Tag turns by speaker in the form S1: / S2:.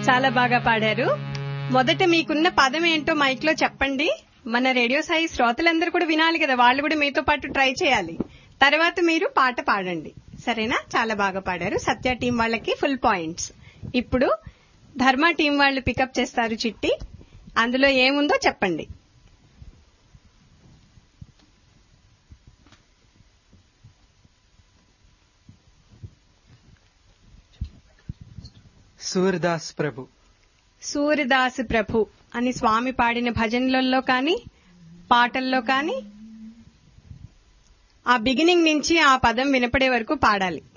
S1: చాలా బాగా పాడారు మొదట మీకున్న పదం ఏంటో మైక్ లో చెప్పండి మన రేడియో సాయి శ్రోతలందరూ కూడా వినాలి కదా వాళ్ళు కూడా మీతో పాటు ట్రై చేయాలి తర్వాత మీరు పాట పాడండి సరేనా చాలా బాగా పాడారు సత్య టీం వాళ్ళకి ఫుల్ పాయింట్స్ ఇప్పుడు ధర్మ టీం వాళ్ళు పికప్ చేస్తారు చిట్టి అందులో ఏముందో చెప్పండి
S2: సూర్దాస్ ప్రభు
S1: సూర్యదాస్ ప్రభు అని స్వామి పాడిన భజనలలో కానీ పాటల్లో కానీ ఆ బిగినింగ్ నుంచి ఆ పదం వినపడే వరకు పాడాలి